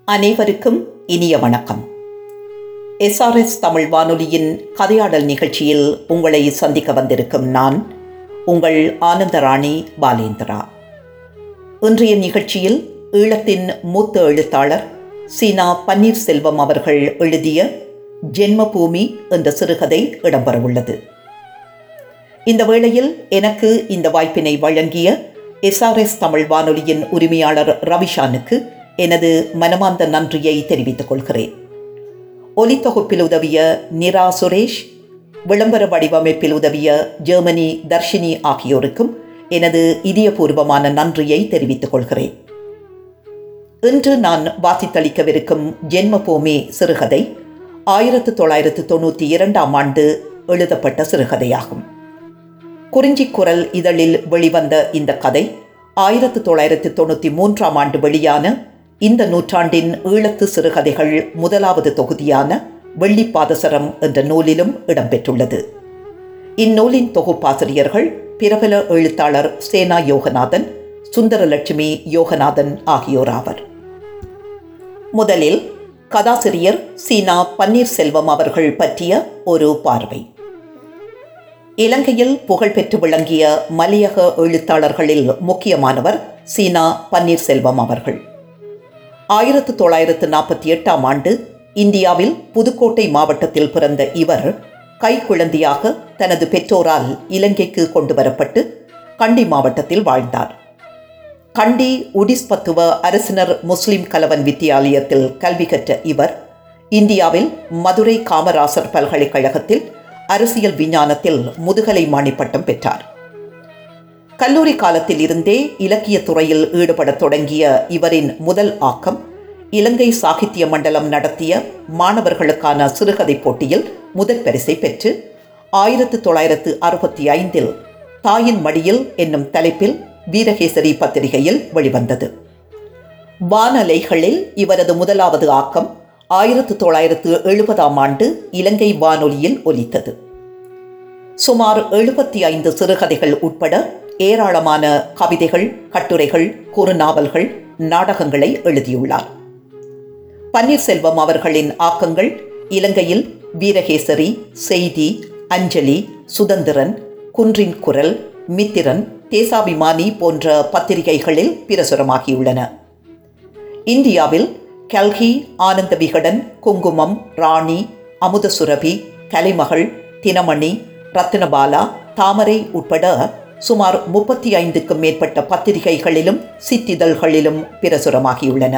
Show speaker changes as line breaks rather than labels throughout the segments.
அனைவருக்கும் இனிய வணக்கம் எஸ்ஆர்எஸ் தமிழ் வானொலியின் கதையாடல் நிகழ்ச்சியில் உங்களை சந்திக்க வந்திருக்கும் நான் உங்கள் ஆனந்தராணி பாலேந்திரா இன்றைய நிகழ்ச்சியில் ஈழத்தின் மூத்த எழுத்தாளர் சீனா பன்னீர்செல்வம் அவர்கள் எழுதிய ஜென்மபூமி என்ற சிறுகதை இடம்பெறவுள்ளது இந்த வேளையில் எனக்கு இந்த வாய்ப்பினை வழங்கிய எஸ்ஆர்எஸ் தமிழ் வானொலியின் உரிமையாளர் ரவிஷானுக்கு எனது மனமார்ந்த நன்றியை தெரிவித்துக் கொள்கிறேன் ஒலித்தொகுப்பில் உதவிய நிரா சுரேஷ் விளம்பர வடிவமைப்பில் உதவிய ஜெர்மனி தர்ஷினி ஆகியோருக்கும் எனது இதயபூர்வமான நன்றியை தெரிவித்துக் கொள்கிறேன் இன்று நான் வாசித்தளிக்கவிருக்கும் ஜென்மபூமி சிறுகதை ஆயிரத்து தொள்ளாயிரத்து தொண்ணூற்றி இரண்டாம் ஆண்டு எழுதப்பட்ட சிறுகதையாகும் குறிஞ்சிக்குரல் இதழில் வெளிவந்த இந்த கதை ஆயிரத்து தொள்ளாயிரத்து தொண்ணூற்றி மூன்றாம் ஆண்டு வெளியான இந்த நூற்றாண்டின் ஈழத்து சிறுகதைகள் முதலாவது தொகுதியான வெள்ளிப்பாதசரம் என்ற நூலிலும் இடம்பெற்றுள்ளது இந்நூலின் தொகுப்பாசிரியர்கள் பிரபல எழுத்தாளர் சேனா யோகநாதன் சுந்தரலட்சுமி யோகநாதன் ஆகியோர் ஆவர் முதலில் கதாசிரியர் சீனா பன்னீர்செல்வம் அவர்கள் பற்றிய ஒரு பார்வை இலங்கையில் புகழ்பெற்று விளங்கிய மலையக எழுத்தாளர்களில் முக்கியமானவர் சீனா பன்னீர்செல்வம் அவர்கள் ஆயிரத்து தொள்ளாயிரத்து நாற்பத்தி எட்டாம் ஆண்டு இந்தியாவில் புதுக்கோட்டை மாவட்டத்தில் பிறந்த இவர் கைக்குழந்தையாக தனது பெற்றோரால் இலங்கைக்கு கொண்டு வரப்பட்டு கண்டி மாவட்டத்தில் வாழ்ந்தார் கண்டி உடிஸ்பத்துவ அரசினர் முஸ்லிம் கலவன் வித்தியாலயத்தில் கல்வி கற்ற இவர் இந்தியாவில் மதுரை காமராசர் பல்கலைக்கழகத்தில் அரசியல் விஞ்ஞானத்தில் முதுகலை மாணி பட்டம் பெற்றார் கல்லூரி காலத்தில் இருந்தே இலக்கிய துறையில் ஈடுபடத் தொடங்கிய இவரின் முதல் ஆக்கம் இலங்கை சாகித்ய மண்டலம் நடத்திய மாணவர்களுக்கான சிறுகதை போட்டியில் முதற் பரிசை பெற்று ஆயிரத்து தொள்ளாயிரத்து அறுபத்தி ஐந்தில் தாயின் மடியில் என்னும் தலைப்பில் வீரகேசரி பத்திரிகையில் வெளிவந்தது வானலைகளில் இவரது முதலாவது ஆக்கம் ஆயிரத்து தொள்ளாயிரத்து எழுபதாம் ஆண்டு இலங்கை வானொலியில் ஒலித்தது சுமார் எழுபத்தி ஐந்து சிறுகதைகள் உட்பட ஏராளமான கவிதைகள் கட்டுரைகள் குறுநாவல்கள் நாடகங்களை எழுதியுள்ளார் பன்னீர்செல்வம் அவர்களின் ஆக்கங்கள் இலங்கையில் வீரகேசரி செய்தி அஞ்சலி சுதந்திரன் குன்றின் குரல் மித்திரன் தேசாபிமானி போன்ற பத்திரிகைகளில் பிரசுரமாகியுள்ளன இந்தியாவில் கல்கி ஆனந்த விகடன் குங்குமம் ராணி அமுதசுரபி கலைமகள் தினமணி ரத்தினபாலா தாமரை உட்பட சுமார் முப்பத்தி ஐந்துக்கும் மேற்பட்ட பத்திரிகைகளிலும் சித்திதழ்களிலும் பிரசுரமாகியுள்ளன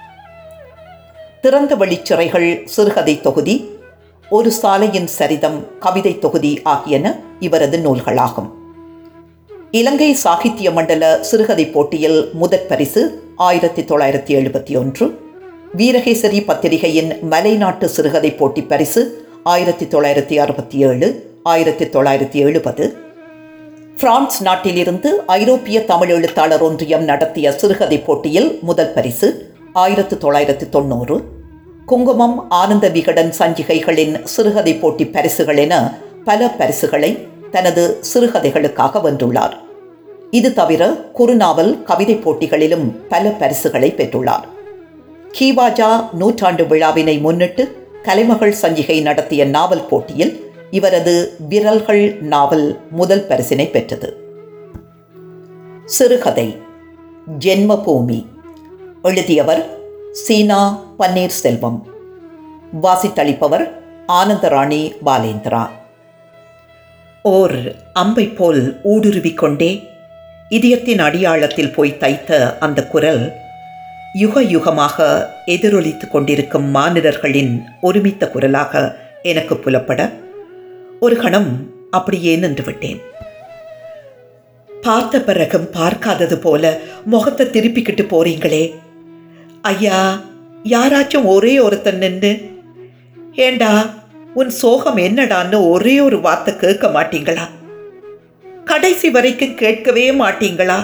திறந்த வெளிச்சிறைகள் சிறுகதை தொகுதி ஒரு சாலையின் சரிதம் கவிதை தொகுதி ஆகியன இவரது நூல்களாகும் இலங்கை சாகித்ய மண்டல சிறுகதை போட்டியில் முதற் பரிசு ஆயிரத்தி தொள்ளாயிரத்தி எழுபத்தி ஒன்று வீரகேசரி பத்திரிகையின் மலைநாட்டு சிறுகதை போட்டி பரிசு ஆயிரத்தி தொள்ளாயிரத்தி அறுபத்தி ஏழு ஆயிரத்தி தொள்ளாயிரத்தி எழுபது பிரான்ஸ் நாட்டிலிருந்து ஐரோப்பிய தமிழ் எழுத்தாளர் ஒன்றியம் நடத்திய சிறுகதை போட்டியில் முதல் பரிசு ஆயிரத்து தொள்ளாயிரத்து தொண்ணூறு குங்குமம் ஆனந்த விகடன் சஞ்சிகைகளின் சிறுகதை போட்டி பரிசுகள் என பல பரிசுகளை தனது சிறுகதைகளுக்காக வென்றுள்ளார் இது தவிர குறுநாவல் கவிதை போட்டிகளிலும் பல பரிசுகளை பெற்றுள்ளார் கீவாஜா நூற்றாண்டு விழாவினை முன்னிட்டு கலைமகள் சஞ்சிகை நடத்திய நாவல் போட்டியில் இவரது விரல்கள் நாவல் முதல் பரிசினை பெற்றது சிறுகதை ஜென்மபூமி எழுதியவர் சீனா பன்னீர்செல்வம் வாசித்தளிப்பவர் ஆனந்தராணி பாலேந்திரா ஓர் அம்பை போல் ஊடுருவிக் கொண்டே இதயத்தின் அடியாளத்தில் போய் தைத்த அந்த குரல் யுக யுகமாக எதிரொலித்து கொண்டிருக்கும் மானிடர்களின் ஒருமித்த குரலாக எனக்கு புலப்பட ஒரு கணம் அப்படியே நின்று விட்டேன் பார்த்த பிறகும் பார்க்காதது போல முகத்தை திருப்பிக்கிட்டு போறீங்களே ஐயா யாராச்சும் ஒரே ஒருத்தன் நின்று ஏண்டா உன் சோகம் என்னடான்னு ஒரே ஒரு வார்த்தை கேட்க மாட்டீங்களா கடைசி வரைக்கும் கேட்கவே மாட்டீங்களா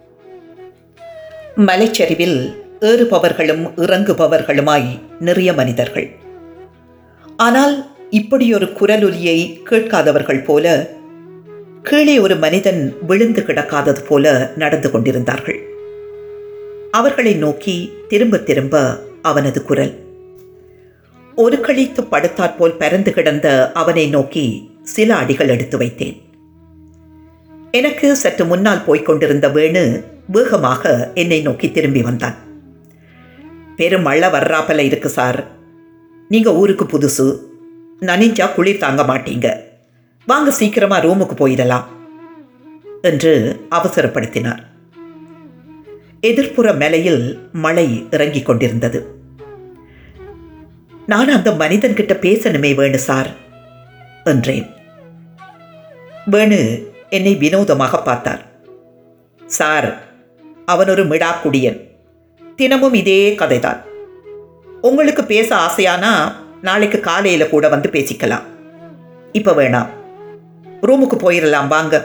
மலைச்சரிவில் ஏறுபவர்களும் இறங்குபவர்களுமாய் நிறைய மனிதர்கள் ஆனால் இப்படி ஒரு குரலொலியை கேட்காதவர்கள் போல கீழே ஒரு மனிதன் விழுந்து கிடக்காதது போல நடந்து கொண்டிருந்தார்கள் அவர்களை நோக்கி திரும்ப திரும்ப அவனது குரல் ஒரு கழித்து படுத்தாற்போல் பறந்து கிடந்த அவனை நோக்கி சில அடிகள் எடுத்து வைத்தேன் எனக்கு சற்று முன்னால் போய்க் கொண்டிருந்த வேணு வேகமாக என்னை நோக்கி திரும்பி வந்தான் பெரும் மழை வர்றாப்பல இருக்கு சார் நீங்க ஊருக்கு புதுசு நனிஞ்சா குளிர் தாங்க மாட்டீங்க வாங்க சீக்கிரமா ரூமுக்கு போயிடலாம் என்று அவசரப்படுத்தினார் எதிர்ப்புற மலையில் மழை இறங்கிக் கொண்டிருந்தது நான் அந்த மனிதன்கிட்ட பேசணுமே வேணு சார் என்றேன் வேணு என்னை வினோதமாக பார்த்தார் சார் அவன் ஒரு மிடாக்குடியன் தினமும் இதே கதைதான் உங்களுக்கு பேச ஆசையானா நாளைக்கு காலையில் கூட வந்து பேசிக்கலாம் இப்போ வேணாம் ரூமுக்கு போயிடலாம் வாங்க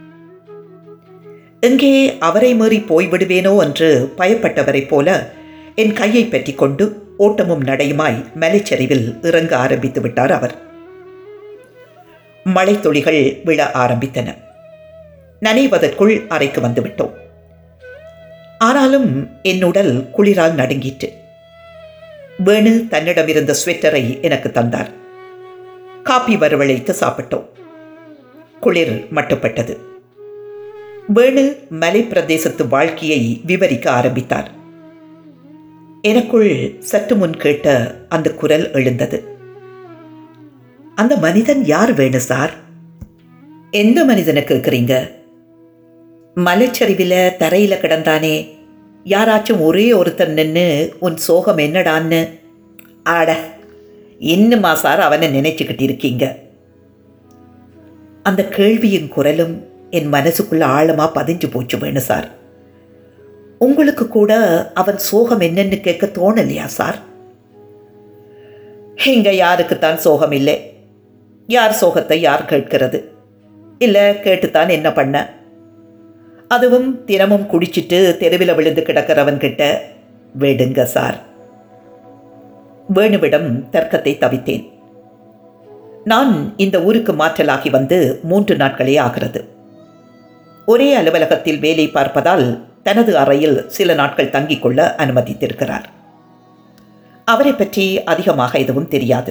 எங்கே அவரை மீறி போய்விடுவேனோ என்று பயப்பட்டவரைப் போல என் கையை பற்றி கொண்டு ஓட்டமும் நடையுமாய் மலைச்சரிவில் இறங்க ஆரம்பித்து விட்டார் அவர் மழைத்துளிகள் விழ ஆரம்பித்தன நனைவதற்குள் அறைக்கு வந்துவிட்டோம் ஆனாலும் என் உடல் குளிரால் நடுங்கிற்று வேணு தன்னிடமிருந்த ஸ்வெட்டரை எனக்கு தந்தார் காப்பி வரவழைத்து சாப்பிட்டோம் குளிர் மட்டுப்பட்டது வேணு மலை பிரதேசத்து வாழ்க்கையை விவரிக்க ஆரம்பித்தார் எனக்குள் சற்று முன் கேட்ட அந்த குரல் எழுந்தது அந்த மனிதன் யார் வேணு சார் எந்த மனிதனை கேட்குறீங்க மலைச்சரிவில் தரையில் கிடந்தானே யாராச்சும் ஒரே ஒருத்தன் நின்று உன் சோகம் என்னடான்னு ஆட இன்னுமா சார் அவனை நினைச்சுக்கிட்டு இருக்கீங்க அந்த கேள்வியின் குரலும் என் மனசுக்குள்ள ஆழமா பதிஞ்சு போச்சு வேணு சார் உங்களுக்கு கூட அவன் சோகம் என்னன்னு கேட்க தோணலையா சார் இங்க யாருக்குத்தான் சோகம் இல்லை யார் சோகத்தை யார் கேட்கிறது இல்லை கேட்டுத்தான் என்ன பண்ண அதுவும் தினமும் குடிச்சிட்டு தெருவில் விழுந்து கிடக்கிறவன் கிட்ட விடுங்க சார் வேணுவிடம் தர்க்கத்தை தவித்தேன் நான் இந்த ஊருக்கு மாற்றலாகி வந்து மூன்று நாட்களே ஆகிறது ஒரே அலுவலகத்தில் வேலை பார்ப்பதால் தனது அறையில் சில நாட்கள் தங்கிக் கொள்ள அனுமதித்திருக்கிறார் அவரை பற்றி அதிகமாக எதுவும் தெரியாது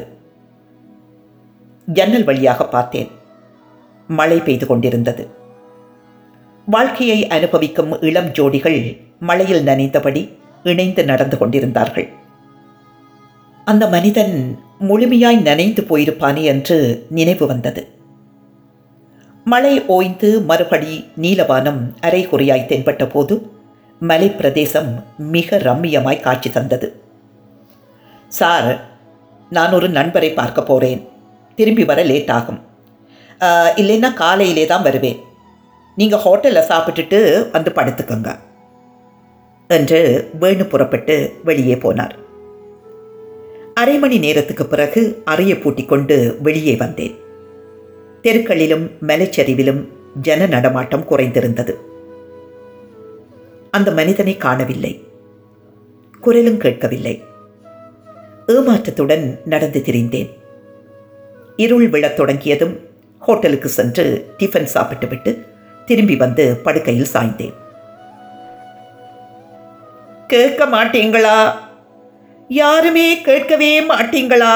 ஜன்னல் வழியாக பார்த்தேன் மழை பெய்து கொண்டிருந்தது வாழ்க்கையை அனுபவிக்கும் இளம் ஜோடிகள் மழையில் நனைந்தபடி இணைந்து நடந்து கொண்டிருந்தார்கள் அந்த மனிதன் முழுமையாய் நனைந்து போயிருப்பானே என்று நினைவு வந்தது மழை ஓய்ந்து மறுபடி நீலவானம் அரைகுறையாய் தென்பட்ட போது மலை பிரதேசம் மிக ரம்மியமாய் காட்சி தந்தது சார் நான் ஒரு நண்பரை பார்க்க போகிறேன் திரும்பி வர லேட் ஆகும் ஆஹ், இல்லைன்னா காலையிலே தான் வருவேன் நீங்கள் ஹோட்டலில் சாப்பிட்டுட்டு வந்து படுத்துக்கோங்க என்று வேணு புறப்பட்டு வெளியே போனார் அரை மணி நேரத்துக்கு பிறகு அறையை பூட்டிக் கொண்டு வெளியே வந்தேன் தெருக்களிலும் மலைச்சரிவிலும் ஜன நடமாட்டம் குறைந்திருந்தது அந்த மனிதனை காணவில்லை குரலும் கேட்கவில்லை ஏமாற்றத்துடன் நடந்து திரிந்தேன் இருள் விழத் தொடங்கியதும் ஹோட்டலுக்கு சென்று டிஃபன் சாப்பிட்டுவிட்டு திரும்பி வந்து படுக்கையில் சாய்ந்தேன் கேட்க மாட்டீங்களா யாருமே கேட்கவே மாட்டீங்களா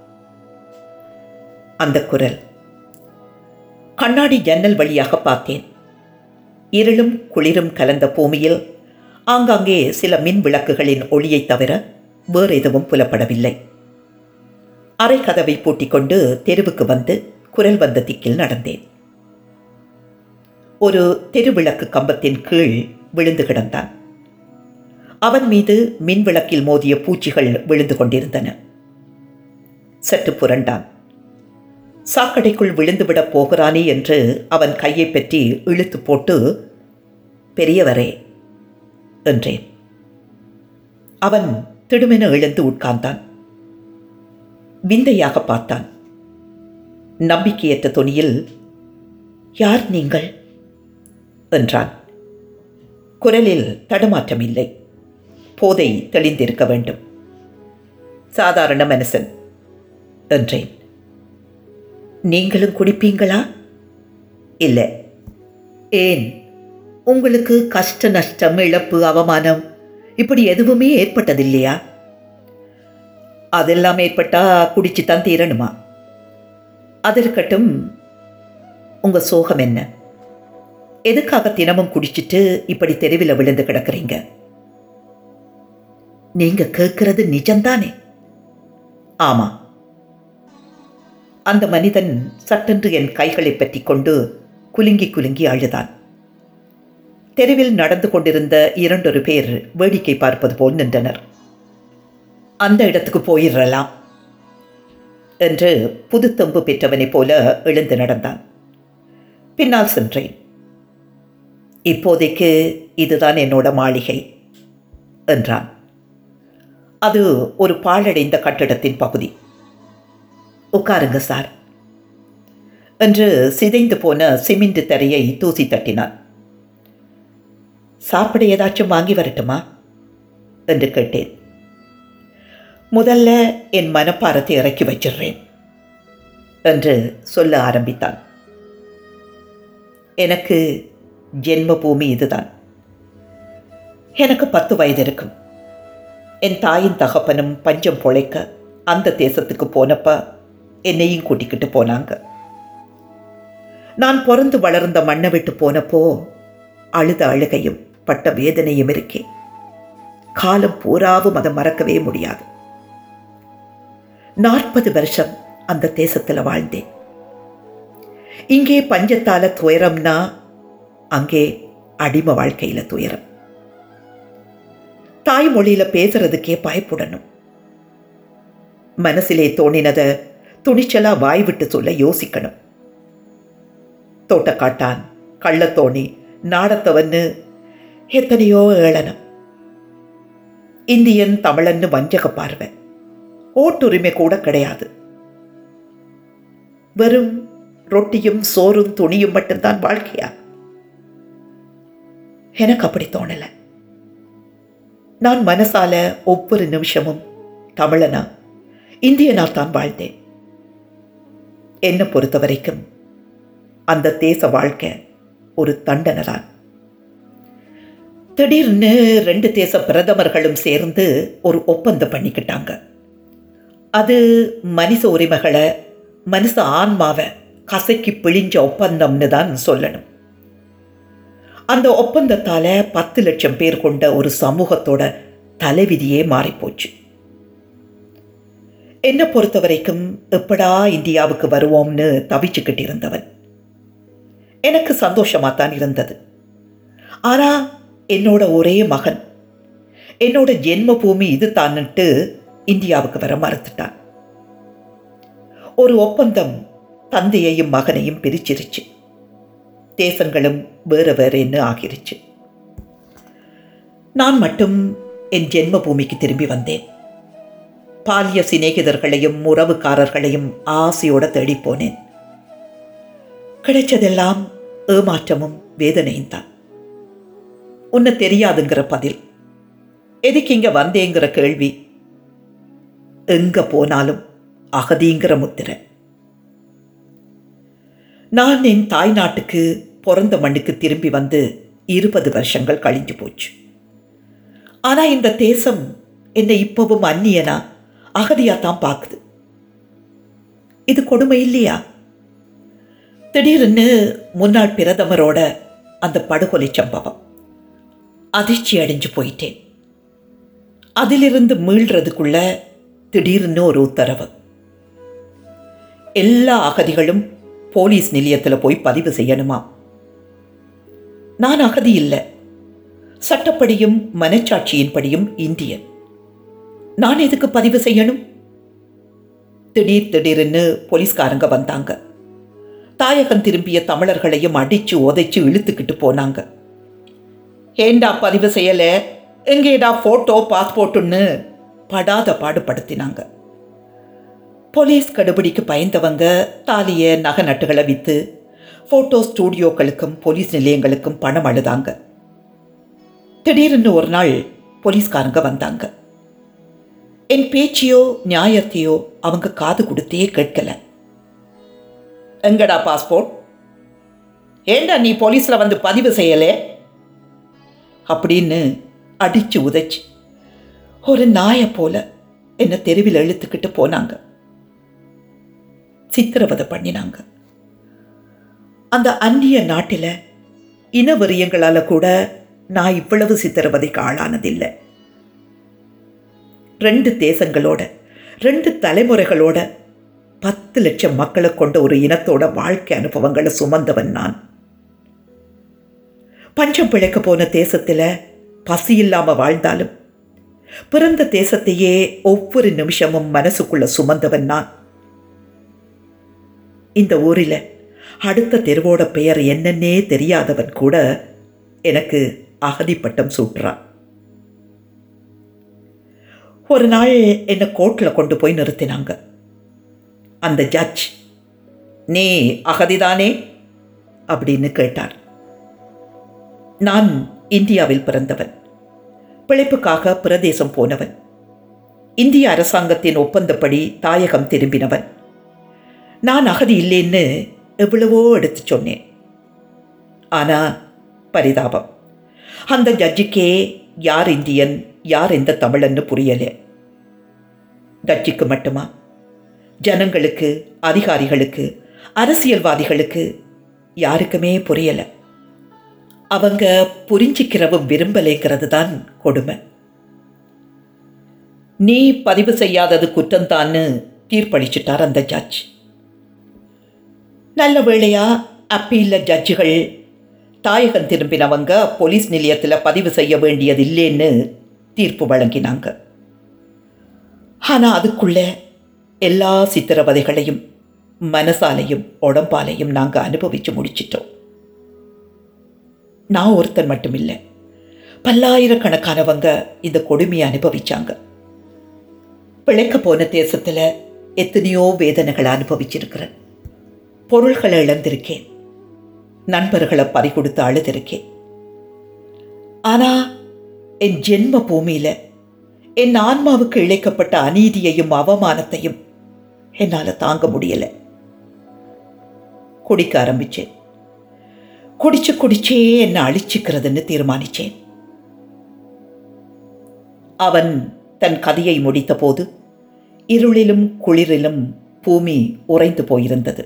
அந்த குரல் கண்ணாடி ஜன்னல் வழியாக பார்த்தேன் இருளும் குளிரும் கலந்த பூமியில் ஆங்காங்கே சில மின் விளக்குகளின் ஒளியைத் தவிர வேறு எதுவும் புலப்படவில்லை அறை கதவை பூட்டிக்கொண்டு தெருவுக்கு வந்து குரல் வந்த திக்கில் நடந்தேன் ஒரு தெருவிளக்கு கம்பத்தின் கீழ் விழுந்து கிடந்தான் அவன் மீது மின் விளக்கில் மோதிய பூச்சிகள் விழுந்து கொண்டிருந்தன சற்று புரண்டான் சாக்கடைக்குள் விழுந்துவிடப் போகிறானே என்று அவன் கையை பற்றி இழுத்து போட்டு பெரியவரே என்றேன் அவன் திடுமென எழுந்து உட்கார்ந்தான் விந்தையாக பார்த்தான் நம்பிக்கையற்ற தொனியில் யார் நீங்கள் என்றான் குரலில் தடுமாற்றம் இல்லை போதை தெளிந்திருக்க வேண்டும் சாதாரண மனுஷன் என்றேன் நீங்களும் குடிப்பீங்களா இல்லை ஏன் உங்களுக்கு கஷ்ட நஷ்டம் இழப்பு அவமானம் இப்படி எதுவுமே ஏற்பட்டதில்லையா அதெல்லாம் ஏற்பட்டா குடிச்சு தான் தீரணுமா அது இருக்கட்டும் உங்க சோகம் என்ன எதுக்காக தினமும் குடிச்சிட்டு இப்படி தெருவில் விழுந்து கிடக்குறீங்க நீங்க கேட்கறது நிஜம்தானே ஆமா அந்த மனிதன் சட்டென்று என் கைகளை பற்றி கொண்டு குலுங்கி குலுங்கி அழுதான் தெருவில் நடந்து கொண்டிருந்த இரண்டொரு பேர் வேடிக்கை பார்ப்பது போல் நின்றனர் அந்த இடத்துக்கு போயிடலாம் என்று புதுத்தம்பு பெற்றவனைப் போல எழுந்து நடந்தான் பின்னால் சென்றேன் இப்போதைக்கு இதுதான் என்னோட மாளிகை என்றான் அது ஒரு பாழடைந்த கட்டிடத்தின் பகுதி உட்காருங்க சார் என்று சிதைந்து போன சிமெண்ட் தரையை தூசி தட்டினான் சாப்பிட ஏதாச்சும் வாங்கி வரட்டுமா என்று கேட்டேன் முதல்ல என் மனப்பாரத்தை இறக்கி வச்சிடுறேன் என்று சொல்ல ஆரம்பித்தான் எனக்கு ஜென்ம பூமி இதுதான் எனக்கு பத்து வயது இருக்கும் என் தாயின் தகப்பனும் பஞ்சம் பொழைக்க அந்த தேசத்துக்கு போனப்ப என்னையும் கூட்டிக்கிட்டு போனாங்க நான் பிறந்து வளர்ந்த மண்ணை விட்டு போனப்போ அழுத அழுகையும் பட்ட வேதனையும் இருக்கே காலம் பூராவும் அதை மறக்கவே முடியாது நாற்பது வருஷம் அந்த தேசத்தில் வாழ்ந்தேன் இங்கே பஞ்சத்தால துயரம்னா அங்கே அடிமை வாழ்க்கையில துயரம் தாய்மொழியில பேசுறதுக்கே பயப்படணும் மனசிலே தோணினதை துணிச்சலா வாய் விட்டு சொல்ல யோசிக்கணும் தோட்டக்காட்டான் கள்ளத்தோணி நாடத்தவன்னு எத்தனையோ ஏளனம் இந்தியன் தமிழன்னு வஞ்சக பார்வை ஓட்டுரிமை கூட கிடையாது வெறும் ரொட்டியும் சோறும் துணியும் மட்டும்தான் வாழ்க்கையா எனக்கு அப்படி தோணல நான் மனசால ஒவ்வொரு நிமிஷமும் தமிழனா இந்தியனா தான் வாழ்ந்தேன் என்னை பொறுத்த வரைக்கும் அந்த தேச வாழ்க்கை ஒரு தண்டனை தான் திடீர்னு ரெண்டு தேச பிரதமர்களும் சேர்ந்து ஒரு ஒப்பந்தம் பண்ணிக்கிட்டாங்க அது மனித உரிமைகளை மனுஷ ஆன்மாவை கசக்கி பிழிஞ்ச ஒப்பந்தம்னு தான் சொல்லணும் அந்த ஒப்பந்தத்தால பத்து லட்சம் பேர் கொண்ட ஒரு சமூகத்தோட தலைவிதியே மாறிப்போச்சு என்னை பொறுத்த வரைக்கும் எப்படா இந்தியாவுக்கு வருவோம்னு தவிச்சுக்கிட்டு இருந்தவன் எனக்கு சந்தோஷமாக தான் இருந்தது ஆனால் என்னோட ஒரே மகன் என்னோட ஜென்ம பூமி இது தான்னுட்டு இந்தியாவுக்கு வர மறுத்துட்டான் ஒரு ஒப்பந்தம் தந்தையையும் மகனையும் பிரிச்சிருச்சு தேசங்களும் வேற வேறேன்னு ஆகிருச்சு நான் மட்டும் என் ஜென்ம பூமிக்கு திரும்பி வந்தேன் பாலிய சிநேகிதர்களையும் உறவுக்காரர்களையும் ஆசையோட தேடி போனேன் கிடைச்சதெல்லாம் ஏமாற்றமும் வேதனையும் தான் உன்னை தெரியாதுங்கிற பதில் எதுக்கு இங்க வந்தேங்கிற கேள்வி எங்க போனாலும் அகதிங்கிற முத்திரை நான் என் தாய் நாட்டுக்கு பிறந்த மண்ணுக்கு திரும்பி வந்து இருபது வருஷங்கள் கழிஞ்சு போச்சு ஆனா இந்த தேசம் என்னை இப்பவும் அந்நியனா அகதியா தான் பார்க்குது இது கொடுமை இல்லையா திடீர்னு முன்னாள் பிரதமரோட அந்த படுகொலை சம்பவம் அதிர்ச்சி அடைஞ்சு போயிட்டேன் அதிலிருந்து மீள்றதுக்குள்ள திடீர்னு ஒரு உத்தரவு எல்லா அகதிகளும் போலீஸ் நிலையத்தில் போய் பதிவு செய்யணுமா நான் அகதி இல்லை சட்டப்படியும் மனச்சாட்சியின்படியும் இந்தியன் நான் எதுக்கு பதிவு செய்யணும் திடீர் திடீர்னு போலீஸ்காரங்க வந்தாங்க தாயகம் திரும்பிய தமிழர்களையும் அடிச்சு உதைச்சு இழுத்துக்கிட்டு போனாங்க ஏண்டா பதிவு செய்யல எங்கேடா போட்டோ பாஸ்போர்ட்டுன்னு படாத பாடுபடுத்தினாங்க போலீஸ் கடுபிடிக்கு பயந்தவங்க தாலிய நகை நட்டுகளை விற்று ஃபோட்டோ ஸ்டூடியோக்களுக்கும் போலீஸ் நிலையங்களுக்கும் பணம் அழுதாங்க திடீர்னு ஒரு நாள் போலீஸ்காரங்க வந்தாங்க என் பேச்சையோ நியாயத்தையோ அவங்க காது கொடுத்தே கேட்கல எங்கடா பாஸ்போர்ட் ஏண்டா நீ போலீஸில் வந்து பதிவு செய்யலே அப்படின்னு அடிச்சு உதைச்சு ஒரு நாயை போல என்னை தெருவில் இழுத்துக்கிட்டு போனாங்க சித்திரவதை பண்ணினாங்க அந்த அந்நிய நாட்டில் இனவெறியங்களால் கூட நான் இவ்வளவு சித்திரவதைக்கு ஆளானதில்லை ரெண்டு தேசங்களோட ரெண்டு தலைமுறைகளோட பத்து லட்சம் மக்களை கொண்ட ஒரு இனத்தோட வாழ்க்கை அனுபவங்களை சுமந்தவன் நான் பஞ்சம் பிழைக்க போன தேசத்தில் பசி இல்லாம வாழ்ந்தாலும் பிறந்த தேசத்தையே ஒவ்வொரு நிமிஷமும் மனசுக்குள்ள சுமந்தவன் நான் இந்த ஊரில் அடுத்த தெருவோட பெயர் என்னன்னே தெரியாதவன் கூட எனக்கு அகதி பட்டம் சூட்டுறான் ஒரு நாள் என்னை கோர்ட்டில் கொண்டு போய் நிறுத்தினாங்க அந்த ஜட்ஜ் நீ அகதிதானே அப்படின்னு கேட்டார் நான் இந்தியாவில் பிறந்தவன் பிழைப்புக்காக பிரதேசம் போனவன் இந்திய அரசாங்கத்தின் ஒப்பந்தப்படி தாயகம் திரும்பினவன் நான் அகதி இல்லைன்னு எவ்வளவோ எடுத்து சொன்னேன் ஆனால் பரிதாபம் அந்த ஜட்ஜுக்கே யார் இந்தியன் யார் எந்த தமிழன்னு புரியலை ஜட்ஜுக்கு மட்டுமா ஜனங்களுக்கு அதிகாரிகளுக்கு அரசியல்வாதிகளுக்கு யாருக்குமே புரியலை அவங்க புரிஞ்சிக்கிறவும் விரும்பலைங்கிறது தான் கொடுமை நீ பதிவு செய்யாதது குற்றம்தான்னு தீர்ப்பளிச்சிட்டார் அந்த ஜட்ஜ் நல்ல வேளையா அப்பீல்ல ஜட்ஜுகள் தாயகம் திரும்பினவங்க போலீஸ் நிலையத்தில் பதிவு செய்ய வேண்டியது இல்லைன்னு தீர்ப்பு வழங்கினாங்க ஆனால் அதுக்குள்ளே எல்லா சித்திரவதைகளையும் மனசாலையும் உடம்பாலையும் நாங்கள் அனுபவித்து முடிச்சிட்டோம் நான் ஒருத்தன் மட்டும் இல்லை பல்லாயிரக்கணக்கானவங்க இந்த கொடுமையை அனுபவிச்சாங்க பிழைக்க போன தேசத்தில் எத்தனையோ வேதனைகளை அனுபவிச்சிருக்கிறேன் பொருள்களை இழந்திருக்கேன் நண்பர்களை பறிகொடுத்து அழுதிருக்கேன் ஆனால் என் ஜென்ம பூமியில் என் ஆன்மாவுக்கு இழைக்கப்பட்ட அநீதியையும் அவமானத்தையும் என்னால் தாங்க முடியலை குடிக்க ஆரம்பிச்சேன் குடிச்சு குடிச்சே என்னை அழிச்சுக்கிறதுன்னு தீர்மானிச்சேன் அவன் தன் கதையை முடித்தபோது இருளிலும் குளிரிலும் பூமி உறைந்து போயிருந்தது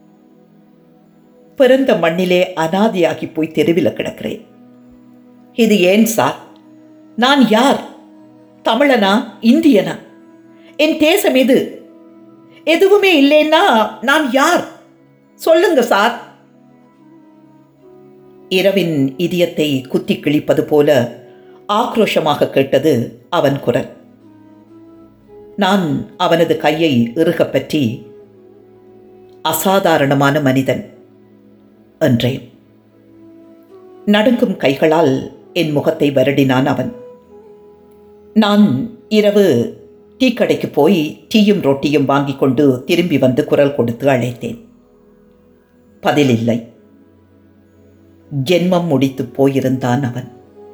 பிறந்த மண்ணிலே அனாதியாகி போய் தெருவில் கிடக்கிறேன் இது ஏன் சார் நான் யார் தமிழனா இந்தியனா என் தேசம் எது எதுவுமே இல்லைன்னா நான் யார் சொல்லுங்க சார் இரவின் இதயத்தை குத்தி கிழிப்பது போல ஆக்ரோஷமாக கேட்டது அவன் குரல் நான் அவனது கையை இறுகப் பற்றி அசாதாரணமான மனிதன் என்றேன் நடுங்கும் கைகளால் என் முகத்தை வருடினான் அவன் நான் இரவு டீக்கடைக்கு போய் டீயும் ரொட்டியும் வாங்கி கொண்டு திரும்பி வந்து குரல் கொடுத்து அழைத்தேன் பதிலில்லை ஜென்மம் முடித்து போயிருந்தான் அவன்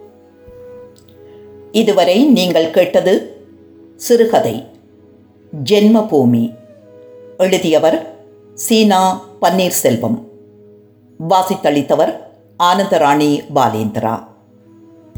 இதுவரை நீங்கள் கேட்டது சிறுகதை ஜென்மபூமி எழுதியவர் சீனா பன்னீர்செல்வம் வாசித்தளித்தவர் ஆனந்தராணி பாலேந்திரா